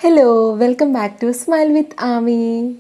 hello welcome back to smile with Aami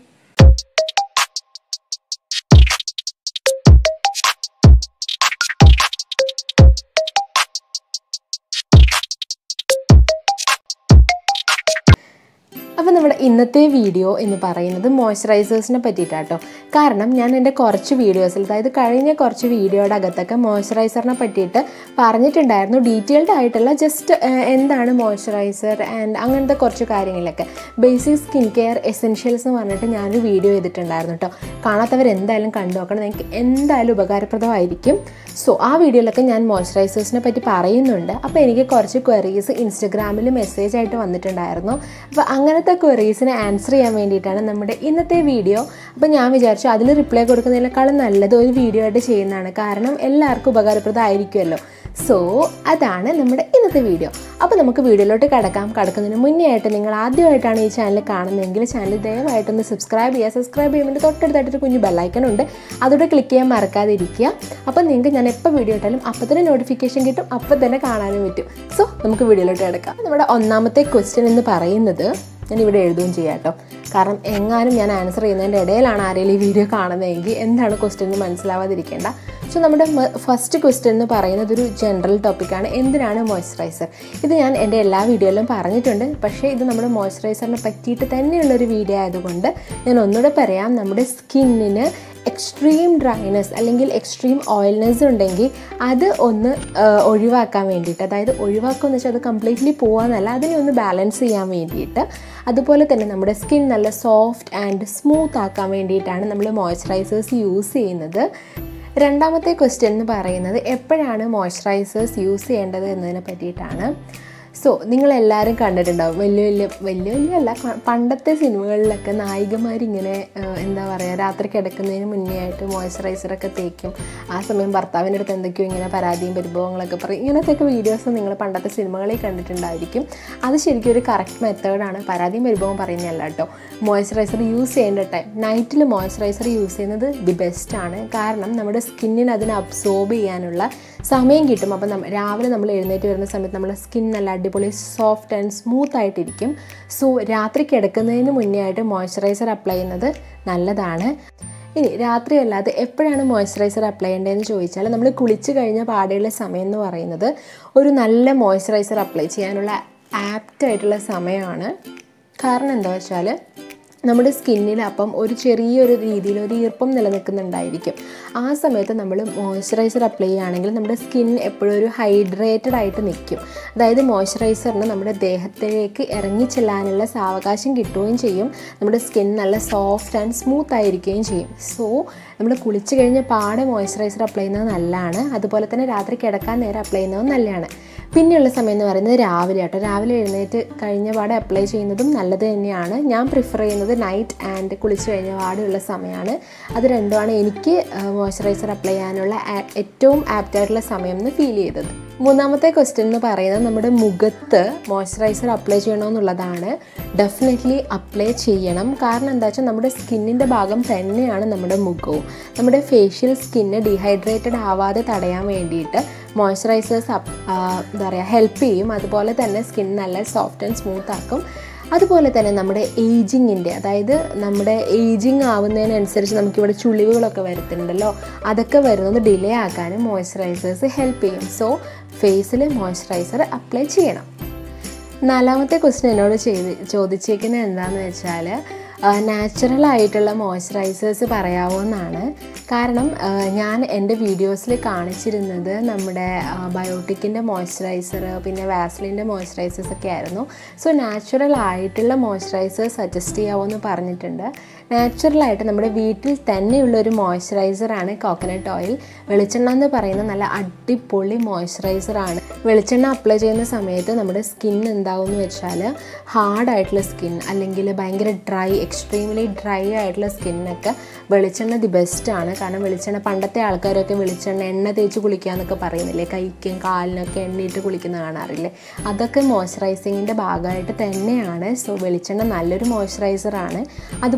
അപ്പോൾ നമ്മുടെ ഇന്നത്തെ വീഡിയോ എന്ന് പറയുന്നത് മോയ്സ്ചറൈസേഴ്സിനെ പറ്റിയിട്ടാട്ടോ കാരണം ഞാൻ എൻ്റെ കുറച്ച് വീഡിയോസിൽ അതായത് കഴിഞ്ഞ കുറച്ച് വീഡിയോയുടെ അകത്തൊക്കെ മോയ്സ്ചറൈസറിനെ പറ്റിയിട്ട് പറഞ്ഞിട്ടുണ്ടായിരുന്നു ഡീറ്റെയിൽഡ് ആയിട്ടുള്ള ജസ്റ്റ് എന്താണ് മോയ്സ്ചറൈസർ ആൻഡ് അങ്ങനത്തെ കുറച്ച് കാര്യങ്ങളൊക്കെ ബേസിക് സ്കിൻ കെയർ എസെൻഷ്യൽസ് എന്ന് പറഞ്ഞിട്ട് ഞാനൊരു വീഡിയോ ചെയ്തിട്ടുണ്ടായിരുന്നു കേട്ടോ കാണാത്തവർ എന്തായാലും കണ്ടു നോക്കണം നിങ്ങൾക്ക് എന്തായാലും ഉപകാരപ്രദമായിരിക്കും സോ ആ വീഡിയോയിലൊക്കെ ഞാൻ മോയ്സ്ചറൈസേഴ്സിനെ പറ്റി പറയുന്നുണ്ട് അപ്പോൾ എനിക്ക് കുറച്ച് ക്വറീസ് ഇൻസ്റ്റഗ്രാമിൽ മെസ്സേജ് ആയിട്ട് വന്നിട്ടുണ്ടായിരുന്നു അപ്പോൾ അങ്ങനത്തെ ക്വറീസിന് ആൻസർ ചെയ്യാൻ വേണ്ടിയിട്ടാണ് നമ്മുടെ ഇന്നത്തെ വീഡിയോ അപ്പോൾ ഞാൻ വിചാരിച്ചു അതിൽ റിപ്ലൈ കൊടുക്കുന്നതിനേക്കാളും നല്ലത് ഒരു വീഡിയോ ആയിട്ട് ചെയ്യുന്നതാണ് കാരണം എല്ലാവർക്കും ഉപകാരപ്രദമായിരിക്കുമല്ലോ സോ അതാണ് നമ്മുടെ ഇന്നത്തെ വീഡിയോ അപ്പോൾ നമുക്ക് വീഡിയോയിലോട്ട് കിടക്കാം കിടക്കുന്നതിന് മുന്നേ ആയിട്ട് നിങ്ങൾ ആദ്യമായിട്ടാണ് ഈ ചാനൽ കാണുന്നതെങ്കിൽ ചാനൽ ദയവായിട്ടൊന്ന് സബ്സ്ക്രൈബ് ചെയ്യുക സബ്സ്ക്രൈബ് ചെയ്യുമ്പോൾ തൊട്ടടുത്തായിട്ടൊരു കുഞ്ഞു ബെല്ലൈക്കൺ ഉണ്ട് അതോടെ ക്ലിക്ക് ചെയ്യാൻ മറക്കാതിരിക്കുക അപ്പോൾ നിങ്ങൾക്ക് ഞാൻ എപ്പോൾ വീഡിയോ ഇട്ടാലും അപ്പോൾ തന്നെ നോട്ടിഫിക്കേഷൻ കിട്ടും അപ്പോൾ തന്നെ കാണാനും പറ്റും സോ നമുക്ക് വീഡിയോയിലോട്ട് കിടക്കാം നമ്മുടെ ഒന്നാമത്തെ ക്വസ്റ്റ്യൻ എന്ന് പറയുന്നത് ഞാൻ ഇവിടെ എഴുതുകയും ചെയ്യാം കേട്ടോ കാരണം എങ്ങാനും ഞാൻ ആൻസർ ചെയ്യുന്നതിൻ്റെ ഇടയിലാണ് ആരെങ്കിലും ഈ വീഡിയോ കാണുന്നതെങ്കിൽ എന്താണ് ക്വസ്റ്റ്യൻ എന്ന് മനസ്സിലാവാതിരിക്കേണ്ട സോ നമ്മുടെ ഫസ്റ്റ് ക്വസ്റ്റ്യൻ എന്ന് പറയുന്നത് ഒരു ജനറൽ ടോപ്പിക്കാണ് എന്തിനാണ് മോയ്സ്ചറൈസർ ഇത് ഞാൻ എൻ്റെ എല്ലാ വീഡിയോയിലും പറഞ്ഞിട്ടുണ്ട് പക്ഷേ ഇത് നമ്മുടെ മോയ്സ്ചറൈസറിനെ പറ്റിയിട്ട് തന്നെയുള്ളൊരു വീഡിയോ ആയതുകൊണ്ട് ഞാൻ ഒന്നുകൂടെ പറയാം നമ്മുടെ സ്കിന്നിന് എക്സ്ട്രീം ഡ്രൈനെസ് അല്ലെങ്കിൽ എക്സ്ട്രീം ഓയിൽനെസ് ഉണ്ടെങ്കിൽ അത് ഒന്ന് ഒഴിവാക്കാൻ വേണ്ടിയിട്ട് അതായത് ഒഴിവാക്കുക എന്ന് വെച്ചാൽ അത് കംപ്ലീറ്റ്ലി പോകാമെന്നല്ല അതിനെ ഒന്ന് ബാലൻസ് ചെയ്യാൻ വേണ്ടിയിട്ട് അതുപോലെ തന്നെ നമ്മുടെ സ്കിൻ നല്ല സോഫ്റ്റ് ആൻഡ് സ്മൂത്ത് ആക്കാൻ വേണ്ടിയിട്ടാണ് നമ്മൾ മോയ്സ്ചറൈസേഴ്സ് യൂസ് ചെയ്യുന്നത് രണ്ടാമത്തെ ക്വസ്റ്റ്യൻ എന്ന് പറയുന്നത് എപ്പോഴാണ് മോയ്സ്ചറൈസേഴ്സ് യൂസ് ചെയ്യേണ്ടത് എന്നതിനെ പറ്റിയിട്ടാണ് സോ നിങ്ങളെല്ലാവരും കണ്ടിട്ടുണ്ടാവും വലിയ വലിയ വലിയ വലിയ അല്ല പണ്ടത്തെ സിനിമകളിലൊക്കെ നായികമാരിങ്ങനെ എന്താ പറയുക രാത്രി കിടക്കുന്നതിന് മുന്നേ ആയിട്ട് മോയ്സ്ചറൈസറൊക്കെ തേക്കും ആ സമയം ഭർത്താവിൻ്റെ അടുത്ത് എന്തൊക്കെയോ ഇങ്ങനെ പരാതിയും പരിഭവങ്ങളൊക്കെ പറയും ഇങ്ങനത്തെയൊക്കെ വീഡിയോസ് നിങ്ങൾ പണ്ടത്തെ സിനിമകളിൽ കണ്ടിട്ടുണ്ടായിരിക്കും അത് ശരിക്കും ഒരു കറക്റ്റ് മെത്തേഡാണ് പരാതിയും പരിഭവം പറയുന്നതല്ല കേട്ടോ മോയ്സ്ചറൈസർ യൂസ് ചെയ്യേണ്ട ടൈം നൈറ്റിൽ മോയ്സ്ചറൈസർ യൂസ് ചെയ്യുന്നത് ദി ബെസ്റ്റ് ആണ് കാരണം നമ്മുടെ സ്കിന്നിന് അതിനെ അബ്സോർബ് ചെയ്യാനുള്ള സമയം കിട്ടും അപ്പം നമ്മൾ രാവിലെ നമ്മൾ എഴുന്നേറ്റ് വരുന്ന സമയത്ത് നമ്മുടെ സ്കിൻ നല്ല അടിപൊളി സോഫ്റ്റ് ആൻഡ് സ്മൂത്ത് ആയിട്ടിരിക്കും സോ രാത്രി കിടക്കുന്നതിന് മുന്നേ ആയിട്ട് മോയ്സ്ചറൈസർ അപ്ലൈ ചെയ്യുന്നത് നല്ലതാണ് ഇനി രാത്രി അല്ലാതെ എപ്പോഴാണ് മോയ്സ്ചറൈസർ അപ്ലൈ ചെയ്യേണ്ടതെന്ന് ചോദിച്ചാൽ നമ്മൾ കുളിച്ച് കഴിഞ്ഞ പാടെയുള്ള സമയം എന്ന് പറയുന്നത് ഒരു നല്ല മോയ്സ്ചറൈസർ അപ്ലൈ ചെയ്യാനുള്ള ആപ്റ്റ് ആയിട്ടുള്ള സമയമാണ് കാരണം എന്താ വെച്ചാൽ നമ്മുടെ സ്കിന്നിൽ അപ്പം ഒരു ചെറിയൊരു രീതിയിൽ ഒരു ഈർപ്പം നിലനിൽക്കുന്നുണ്ടായിരിക്കും ആ സമയത്ത് നമ്മൾ മോയ്സ്ചറൈസർ അപ്ലൈ ചെയ്യുകയാണെങ്കിൽ നമ്മുടെ സ്കിൻ എപ്പോഴും ഒരു ഹൈഡ്രേറ്റഡ് ആയിട്ട് നിൽക്കും അതായത് മോയ്സ്ചറൈസറിന് നമ്മുടെ ദേഹത്തിലേക്ക് ഇറങ്ങി ചെല്ലാനുള്ള സാവകാശം കിട്ടുകയും ചെയ്യും നമ്മുടെ സ്കിൻ നല്ല സോഫ്റ്റ് ആൻഡ് സ്മൂത്ത് ആയിരിക്കുകയും ചെയ്യും സോ നമ്മൾ കുളിച്ച് കഴിഞ്ഞ പാടെ മോയ്സ്ചറൈസർ അപ്ലൈ ചെയ്യുന്നത് നല്ലതാണ് അതുപോലെ തന്നെ രാത്രി കിടക്കാൻ നേരം അപ്ലൈ ചെയ്യുന്നതും നല്ലതാണ് പിന്നെയുള്ള സമയം എന്ന് പറയുന്നത് രാവിലെ ആട്ടോ രാവിലെ എഴുന്നേറ്റ് കഴിഞ്ഞ പാടെ അപ്ലൈ ചെയ്യുന്നതും നല്ലത് തന്നെയാണ് ഞാൻ പ്രിഫർ ചെയ്യുന്നത് നൈറ്റ് ആൻഡ് കുളിച്ച് കഴിഞ്ഞ പാടെയുള്ള സമയമാണ് അത് രണ്ടുമാണ് എനിക്ക് മോയ്സ്ചറൈസർ അപ്ലൈ ചെയ്യാനുള്ള ഏറ്റവും ആപ്റ്റായിട്ടുള്ള സമയം എന്ന് ഫീൽ ചെയ്തത് മൂന്നാമത്തെ ക്വസ്റ്റ്യൻ എന്ന് പറയുന്നത് നമ്മുടെ മുഖത്ത് മോയ്സ്ചറൈസർ അപ്ലൈ ചെയ്യണമെന്നുള്ളതാണ് ഡെഫിനറ്റ്ലി അപ്ലൈ ചെയ്യണം കാരണം എന്താ വെച്ചാൽ നമ്മുടെ സ്കിന്നിൻ്റെ ഭാഗം തന്നെയാണ് നമ്മുടെ മുഖവും നമ്മുടെ ഫേഷ്യൽ സ്കിന്ന് ഡീഹൈഡ്രേറ്റഡ് ആവാതെ തടയാൻ വേണ്ടിയിട്ട് മോയ്സ്ചറൈസേഴ്സ് എന്താ പറയുക ഹെൽപ്പ് ചെയ്യും അതുപോലെ തന്നെ സ്കിൻ നല്ല സോഫ്റ്റ് ആൻഡ് സ്മൂത്ത് ആക്കും അതുപോലെ തന്നെ നമ്മുടെ ഏജിങ്ങിൻ്റെ അതായത് നമ്മുടെ ഏജിങ് ആവുന്നതിനനുസരിച്ച് നമുക്കിവിടെ ചുളിവുകളൊക്കെ വരുത്തുന്നുണ്ടല്ലോ അതൊക്കെ വരുന്നത് ഡിലേ ആക്കാനും മോയ്സ്ചറൈസേഴ്സ് ഹെൽപ്പ് ചെയ്യും സോ ഫേസിൽ മോയ്സ്ചറൈസർ അപ്ലൈ ചെയ്യണം നാലാമത്തെ ക്വസ്റ്റ്യൻ എന്നോട് ചെയ്ത് ചോദിച്ചേക്കുന്നത് എന്താണെന്ന് വെച്ചാൽ നാച്ചുറൽ ആയിട്ടുള്ള മോയ്സ്ചറൈസേഴ്സ് പറയാമോ എന്നാണ് കാരണം ഞാൻ എൻ്റെ വീഡിയോസിൽ കാണിച്ചിരുന്നത് നമ്മുടെ ബയോട്ടിക്കിൻ്റെ മോയ്സ്ചറൈസർ പിന്നെ വാസ്ലിൻ്റെ മോയ്സ്ചറൈസേഴ്സ് ഒക്കെ ആയിരുന്നു സോ നാച്ചുറൽ ആയിട്ടുള്ള മോയ്സ്ചറൈസർ സജസ്റ്റ് ചെയ്യാമോ എന്ന് പറഞ്ഞിട്ടുണ്ട് നാച്ചുറലായിട്ട് നമ്മുടെ വീട്ടിൽ തന്നെയുള്ള ഒരു മോയ്സ്ചറൈസറാണ് കോക്കനട്ട് ഓയിൽ വെളിച്ചെണ്ണ എന്ന് പറയുന്ന നല്ല അടിപൊളി മോയ്സ്ചറൈസറാണ് വെളിച്ചെണ്ണ അപ്ലൈ ചെയ്യുന്ന സമയത്ത് നമ്മുടെ സ്കിൻ എന്താവും എന്ന് വെച്ചാൽ ഹാർഡായിട്ടുള്ള സ്കിൻ അല്ലെങ്കിൽ ഭയങ്കര ഡ്രൈ എക്സ്ട്രീംലി ഡ്രൈ ആയിട്ടുള്ള സ്കിന്നൊക്കെ വെളിച്ചെണ്ണ ദി ബെസ്റ്റാണ് കാരണം വെളിച്ചെണ്ണ പണ്ടത്തെ ആൾക്കാരൊക്കെ വെളിച്ചെണ്ണ എണ്ണ തേച്ച് കുളിക്കുക എന്നൊക്കെ പറയുന്നില്ലേ കൈക്കും കാലിനൊക്കെ എണ്ണയിട്ട് കുളിക്കുന്ന കാണാറില്ലേ അതൊക്കെ മോയ്സ്ചറൈസിങ്ങിൻ്റെ ഭാഗമായിട്ട് തന്നെയാണ് സോ വെളിച്ചെണ്ണ നല്ലൊരു മോയ്സ്ചറൈസറാണ് അതുപോലെ തന്നെ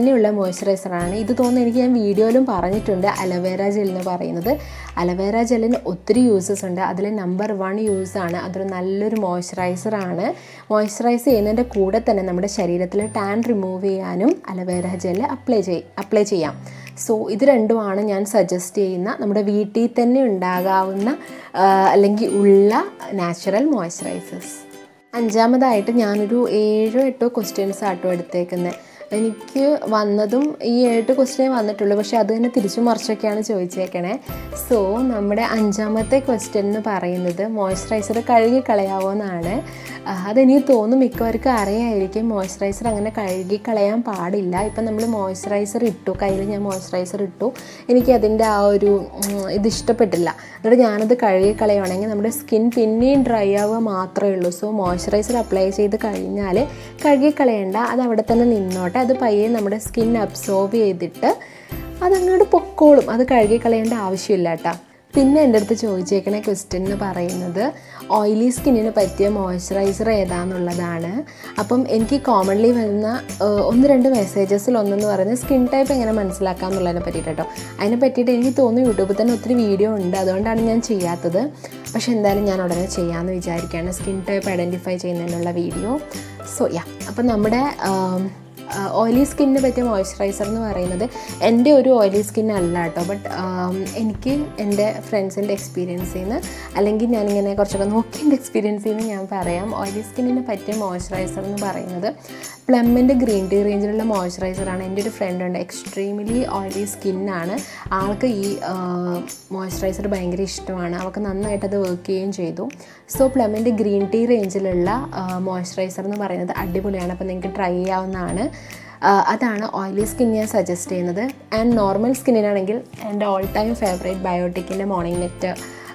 തന്നെയുള്ള മോയ്സ്ചറൈസറാണ് ഇത് തോന്നുന്നു എനിക്ക് ഞാൻ വീഡിയോയിലും പറഞ്ഞിട്ടുണ്ട് അലവേര ജെൽ എന്ന് പറയുന്നത് അലവേര ജെല്ലിന് ഒത്തിരി യൂസസ് ഉണ്ട് അതിൽ നമ്പർ വൺ യൂസാണ് അതൊരു നല്ലൊരു മോയ്സ്ചറൈസറാണ് മോയ്സ്ചറൈസ് ചെയ്യുന്നതിൻ്റെ കൂടെ തന്നെ നമ്മുടെ ശരീരത്തിൽ ടാൻ റിമൂവ് ചെയ്യാനും അലവേര ജെല്ല് അപ്ലൈ ചെയ് അപ്ലൈ ചെയ്യാം സോ ഇത് രണ്ടുമാണ് ഞാൻ സജസ്റ്റ് ചെയ്യുന്ന നമ്മുടെ വീട്ടിൽ തന്നെ ഉണ്ടാകാവുന്ന ആ, അല്ലെങ്കിൽ ഉള്ള നാച്ചുറൽ മോയ്സ്ചറൈസേഴ്സ് അഞ്ചാമതായിട്ട് ഞാനൊരു ഏഴോ എട്ടോ ക്വസ്റ്റ്യൻസ് ആട്ടോ എടുത്തേക്കുന്നത് എനിക്ക് വന്നതും ഈ ഏഴ് ക്വസ്റ്റ്യനേ വന്നിട്ടുള്ളൂ പക്ഷെ അത് തന്നെ തിരിച്ചു മറിച്ചൊക്കെയാണ് ചോദിച്ചേക്കണേ സോ നമ്മുടെ അഞ്ചാമത്തെ ക്വസ്റ്റ്യൻ എന്ന് പറയുന്നത് മോയ്സ്ചറൈസർ കഴുകി കളയാവോ എന്നാണ് ആ, അതെനിക്ക് തോന്നും മിക്കവർക്കും അറിയായിരിക്കും മോയ്സ്ചറൈസർ അങ്ങനെ കഴുകി കളയാൻ പാടില്ല ഇപ്പം നമ്മൾ മോയ്സ്ചറൈസർ ഇട്ടു കയ്യിൽ ഞാൻ മോയ്സ്ചറൈസർ ഇട്ടു എനിക്ക് അതിൻ്റെ ആ ഒരു ഉം, ഇത് ഇഷ്ടപ്പെട്ടില്ല എന്നിട്ട് ഞാനത് കഴുകി കളയുവാണെങ്കിൽ നമ്മുടെ സ്കിൻ പിന്നെയും ഡ്രൈ ആവുക മാത്രമേ ഉള്ളൂ സോ മോയ്സ്ചറൈസർ അപ്ലൈ ചെയ്ത് കഴിഞ്ഞാൽ കഴുകി കളയണ്ട അത് അവിടെ തന്നെ നിന്നോട്ടെ അത് പയ്യെ നമ്മുടെ സ്കിൻ അബ്സോർബ് ചെയ്തിട്ട് അതങ്ങോട്ട് പൊക്കോളും അത് കഴുകി കളയേണ്ട ആവശ്യമില്ല കേട്ടോ പിന്നെ എൻ്റെ അടുത്ത് ചോദിച്ചേക്കണ ക്വസ്റ്റ്യൻ എന്ന് പറയുന്നത് ഓയിലി സ്കിന്നിന് പറ്റിയ മോയ്സ്ചറൈസർ ഏതാണെന്നുള്ളതാണ് അപ്പം എനിക്ക് കോമൺലി വരുന്ന ഏഹ്, ഒന്ന് രണ്ട് മെസ്സേജസിൽ ഒന്നെന്ന് പറയുന്നത് സ്കിൻ ടൈപ്പ് എങ്ങനെ മനസ്സിലാക്കാം എന്നുള്ളതിനെ പറ്റിയിട്ട് കേട്ടോ അതിനെ പറ്റിയിട്ട് എനിക്ക് തോന്നുന്നു യൂട്യൂബിൽ തന്നെ ഒത്തിരി വീഡിയോ ഉണ്ട് അതുകൊണ്ടാണ് ഞാൻ ചെയ്യാത്തത് പക്ഷെ എന്തായാലും ഞാൻ ഉടനെ ചെയ്യാമെന്ന് വിചാരിക്കുകയാണ് സ്കിൻ ടൈപ്പ് ഐഡൻറ്റിഫൈ ചെയ്യുന്നതിനുള്ള വീഡിയോ സോ യാ അപ്പം നമ്മുടെ ആം, ഓയിലി സ്കിന്നിന് പറ്റിയ മോയ്സ്ചറൈസർ എന്ന് പറയുന്നത് എൻ്റെ ഒരു ഓയിലി സ്കിൻ അല്ല കേട്ടോ ബട്ട് എനിക്ക് എൻ്റെ ഫ്രണ്ട്സിൻ്റെ എക്സ്പീരിയൻസിൽ നിന്ന് അല്ലെങ്കിൽ ഞാനിങ്ങനെ കുറച്ചൊക്കെ നോക്കി എൻ്റെ എക്സ്പീരിയൻസിൽ നിന്ന് ഞാൻ പറയാം ഓയിലി സ്കിന്നിന് പറ്റിയ മോയ്സ്ചറൈസർ എന്ന് പറയുന്നത് പ്ലമ്മിൻ്റെ ഗ്രീൻ ടീ റേഞ്ചിലുള്ള മോയ്സ്ചറൈസറാണ് എൻ്റെ ഒരു ഫ്രണ്ട് ഉണ്ട് എക്സ്ട്രീംലി ഓയിലി സ്കിന്നാണ് ആൾക്ക് ഈ മോയ്സ്ചറൈസർ ഭയങ്കര ഇഷ്ടമാണ് അവൾക്ക് നന്നായിട്ട് അത് വർക്ക് ചെയ്യുകയും ചെയ്തു സോ പ്ലമ്മിൻ്റെ ഗ്രീൻ ടീ റേഞ്ചിലുള്ള മോയ്സ്ചറൈസർ എന്ന് പറയുന്നത് അടിപൊളിയാണ് അപ്പോൾ നിങ്ങൾക്ക് ട്രൈ ചെയ്യാവുന്നതാണ് ആ, അതാണ് ഓയിലി സ്കിൻ ഞാൻ സജസ്റ്റ് ചെയ്യുന്നത് ആൻഡ് നോർമൽ സ്കിന്നിനാണെങ്കിൽ എൻ്റെ ഓൾ ടൈം ഫേവറേറ്റ് ബയോട്ടിക്കിൻ്റെ morning night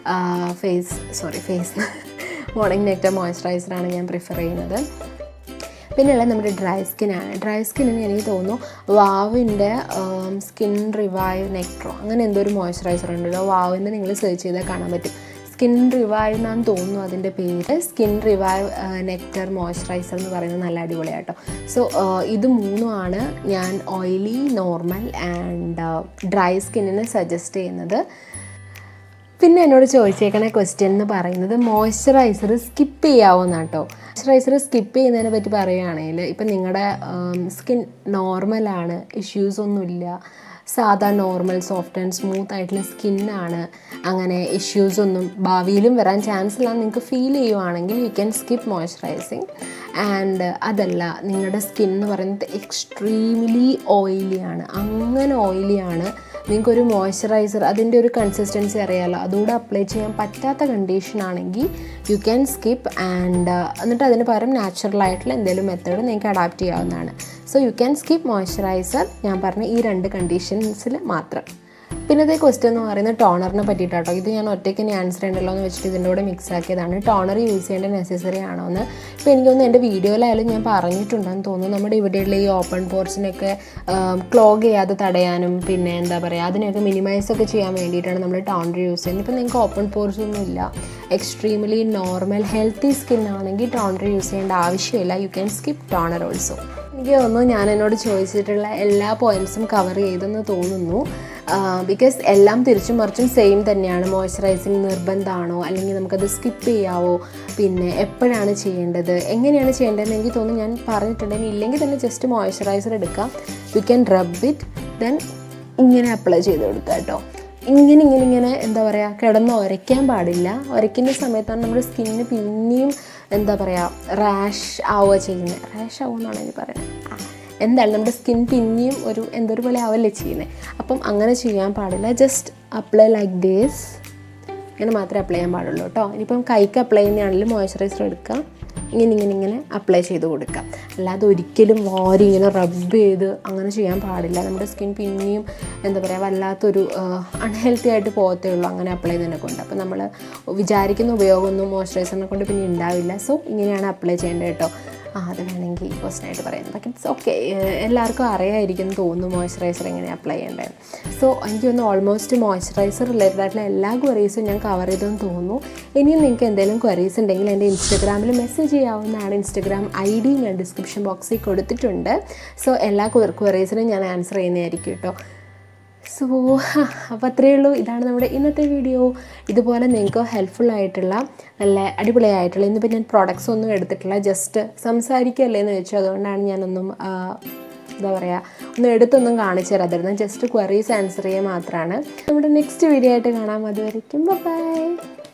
face sorry face morning night മോയ്സ്ചറൈസറാണ് ഞാൻ പ്രിഫർ ചെയ്യുന്നത് പിന്നെയുള്ളത് നമ്മുടെ ഡ്രൈ സ്കിന്നാണ് ഡ്രൈ സ്കിന്നിന് എനിക്ക് തോന്നുന്നു വാവിൻ്റെ സ്കിൻ റിവൈവ് നെക്ട്രോ അങ്ങനെ എന്തോ ഒരു മോയ്സ്ചറൈസർ ഉണ്ടല്ലോ വാവിൻ്റെ നിങ്ങൾ സെർച്ച് ചെയ്താൽ കാണാൻ പറ്റും സ്കിൻ റിവൈവ് എന്നാണ് തോന്നുന്നു അതിൻ്റെ പേര് സ്കിൻ റിവൈവ് നെക്ടർ മോയ്സ്ചറൈസർ എന്ന് പറയുന്നത് നല്ല അടിപൊളിയാട്ടോ സോ ഇത് മൂന്നുമാണ് ഞാൻ ഓയിലി നോർമൽ ആൻഡ് ഡ്രൈ സ്കിന്നിന് സജസ്റ്റ് ചെയ്യുന്നത് പിന്നെ എന്നോട് ചോദിച്ചേക്കണ ക്വസ്റ്റ്യൻ എന്ന് പറയുന്നത് മോയ്സ്ചറൈസർ സ്കിപ്പ് ചെയ്യാവുന്ന കേട്ടോ മോയ്സ്ചറൈസർ സ്കിപ്പ് ചെയ്യുന്നതിനെ പറ്റി പറയുകയാണെങ്കിൽ ഇപ്പം നിങ്ങളുടെ സ്കിൻ നോർമലാണ് ഇഷ്യൂസ് ഒന്നുമില്ല സാധാ നോർമൽ സോഫ്റ്റ് ആൻഡ് സ്മൂത്ത് ആയിട്ടുള്ള സ്കിന്നാണ് അങ്ങനെ ഇഷ്യൂസ് ഒന്നും ഭാവിയിലും വരാൻ ചാൻസ് ഇല്ല നിങ്ങൾക്ക് ഫീൽ ചെയ്യുവാണെങ്കിൽ you can skip moisturising and അതല്ല നിങ്ങളുടെ സ്കിൻ എന്ന് പറയുന്നത് എക്സ്ട്രീംലി ഓയിലിയാണ് അങ്ങനെ ഓയിലിയാണ് നിങ്ങൾക്കൊരു മോയ്സ്ചറൈസർ അതിൻ്റെ ഒരു കൺസിസ്റ്റൻസി അറിയാമല്ലോ അതുകൂടെ അപ്ലൈ ചെയ്യാൻ പറ്റാത്ത കണ്ടീഷൻ ആണെങ്കിൽ യു ക്യാൻ സ്കിപ്പ് ആൻഡ് എന്നിട്ട് അതിന് പകരം നാച്ചുറൽ ആയിട്ടുള്ള എന്തെങ്കിലും മെത്തേഡ് നിങ്ങൾക്ക് അഡാപ്റ്റ് ചെയ്യാവുന്നതാണ് so you can skip moisturiser ഞാൻ പറഞ്ഞ ഈ രണ്ട് കണ്ടീഷൻസിൽ മാത്രം പിന്നത്തെ ക്വസ്റ്റ്യൻ എന്ന് പറയുന്നത് ടോണറിനെ പറ്റിയിട്ടാട്ടോ ഇത് ഞാൻ ഒറ്റയ്ക്ക് ഇനി ആൻസർ ചെയ്യണ്ടല്ലോ എന്ന് വെച്ചിട്ട് ഇതിൻ്റെ കൂടെ മിക്സ് ആക്കിയതാണ് ടോണർ യൂസ് ചെയ്യേണ്ട നെസസറി ആണോ എന്ന് ഇപ്പോൾ എനിക്കൊന്ന് എൻ്റെ വീഡിയോയിലായാലും ഞാൻ പറഞ്ഞിട്ടുണ്ടെന്ന് തോന്നുന്നു നമ്മുടെ ഇവിടെയുള്ള ഈ ഓപ്പൺ പോർട്സിനൊക്കെ ക്ലോഗ് ചെയ്യാതെ തടയാനും പിന്നെ എന്താ പറയുക അതിനെയൊക്കെ മിനിമൈസ് ഒക്കെ ചെയ്യാൻ വേണ്ടിയിട്ടാണ് നമ്മൾ ടോണർ യൂസ് ചെയ്യുന്നത് ഇപ്പോൾ നിങ്ങൾക്ക് ഓപ്പൺ പോർസ് ഒന്നും ഇല്ല എക്സ്ട്രീംലി നോർമൽ ഹെൽത്തി സ്കിൻ ആണെങ്കിൽ ടോണർ യൂസ് ചെയ്യേണ്ട ആവശ്യമില്ല you can skip toner also എനിക്ക് തോന്നുന്നു ഞാൻ എന്നോട് ചോദിച്ചിട്ടുള്ള എല്ലാ പോയിന്റ്സും കവർ ചെയ്തെന്ന് തോന്നുന്നു ബിക്കോസ് എല്ലാം തിരിച്ചും മറിച്ചും സെയിം തന്നെയാണ് മോയ്സ്ചറൈസിങ് നിർബന്ധമാണോ അല്ലെങ്കിൽ നമുക്കത് സ്കിപ്പ് ചെയ്യാവോ പിന്നെ എപ്പോഴാണ് ചെയ്യേണ്ടത് എങ്ങനെയാണ് ചെയ്യേണ്ടതെന്ന് എനിക്ക് തോന്നുന്നു ഞാൻ പറഞ്ഞിട്ടുണ്ടെങ്കിൽ ഇല്ലെങ്കിൽ തന്നെ ജസ്റ്റ് മോയ്സ്ചറൈസർ എടുക്കാം you can rub it then ഇങ്ങനെ അപ്ലൈ ചെയ്ത് കൊടുക്കുക കേട്ടോ ഇങ്ങനെ ഇങ്ങനെ ഇങ്ങനെ എന്താ പറയുക കിടന്ന് ഉരയ്ക്കാൻ പാടില്ല ഉരയ്ക്കുന്ന സമയത്താണ് നമ്മുടെ സ്കിന്നിന് പിന്നെയും എന്താ പറയുക റാഷ് ആവുക ചെയ്യുന്നത് റാഷ് ആവുമെന്നാണ് എനിക്ക് പറയുന്നത് ആ, എന്തായാലും നമ്മുടെ സ്കിൻ പിന്നെയും ഒരു എന്തൊരു പോലെ ആവല്ലേ ചെയ്യുന്നത് അപ്പം അങ്ങനെ ചെയ്യാൻ പാടില്ല ജസ്റ്റ് അപ്ലൈ ലൈക്ക് ദിസ് ഇങ്ങനെ മാത്രമേ അപ്ലൈ ചെയ്യാൻ പാടുള്ളൂ കേട്ടോ ഇനിയിപ്പം കൈക്ക് അപ്ലൈ ചെയ്യുന്നതാണെങ്കിലും മോയ്സ്ചറൈസർ എടുക്കാം ഇങ്ങനെ ഇങ്ങനെ ഇങ്ങനെ അപ്ലൈ ചെയ്ത് കൊടുക്കാം അല്ലാതെ ഒരിക്കലും വാരി ഇങ്ങനെ റബ്ബ് ചെയ്ത് അങ്ങനെ ചെയ്യാൻ പാടില്ല നമ്മുടെ സ്കിൻ പിന്നെയും എന്താ പറയുക വല്ലാത്തൊരു അൺഹെൽത്തി ആയിട്ട് പോകത്തേ ഉള്ളൂ അങ്ങനെ അപ്ലൈ ചെയ്യുന്നതിനെ കൊണ്ട് അപ്പോൾ നമ്മൾ വിചാരിക്കുന്ന ഉപയോഗമൊന്നും മോയ്സ്ചറൈസറിനെ കൊണ്ട് പിന്നെ ഉണ്ടാവില്ല സോ ഇങ്ങനെയാണ് അപ്ലൈ ചെയ്യേണ്ടത് കേട്ടോ ആ അത് വേണമെങ്കിൽ പേഴ്സണായിട്ട് പറയാം ബട്ട് ഇറ്റ്സ് ഓക്കെ എല്ലാവർക്കും അറിയാമായിരിക്കും എന്ന് തോന്നുന്നു മോയ്സ്ചറൈസർ എങ്ങനെ അപ്ലൈ ചെയ്യേണ്ടത് സോ എനിക്ക് തോന്നുന്നു ഓൾമോസ്റ്റ് മോയ്സ്ചറൈസർ റിലേറ്റഡ് ആയിട്ടുള്ള എല്ലാ ക്വറീസും ഞാൻ കവർ ചെയ്തെന്ന് തോന്നുന്നു ഇനിയും നിങ്ങൾക്ക് എന്തെങ്കിലും ക്വറീസ് ഉണ്ടെങ്കിൽ എൻ്റെ ഇൻസ്റ്റഗ്രാമിൽ മെസ്സേജ് ചെയ്യാവുന്നതാണ് ഇൻസ്റ്റഗ്രാം ഐ ഡി ഞാൻ ഡിസ്ക്രിപ്ഷൻ ബോക്സിൽ കൊടുത്തിട്ടുണ്ട് സോ എല്ലാ ക്വറീസിനും ഞാൻ ആൻസർ ചെയ്യുന്നതായിരിക്കും കേട്ടോ സോ അപ്പോൾ അത്രയേ ഉള്ളൂ ഇതാണ് നമ്മുടെ ഇന്നത്തെ വീഡിയോ ഇതുപോലെ നിങ്ങൾക്ക് ഹെൽപ്ഫുൾ ആയിട്ടുള്ള നല്ല അടിപൊളിയായിട്ടുള്ള ഇന്നിപ്പോൾ ഞാൻ പ്രോഡക്റ്റ്സ് ഒന്നും എടുത്തിട്ടില്ല ജസ്റ്റ് സംസാരിക്കല്ലേ എന്ന് വെച്ചു അതുകൊണ്ടാണ് ഞാനൊന്നും ആ, എന്താ പറയുക ഒന്നും എടുത്തൊന്നും കാണിച്ചു തരാതിരുന്നത് ജസ്റ്റ് ക്വറീസ് ആൻസർ ചെയ്യുക മാത്രമാണ് നമ്മുടെ നെക്സ്റ്റ് വീഡിയോ ആയിട്ട് കാണാം അതുവരെയ്ക്കും ബൈ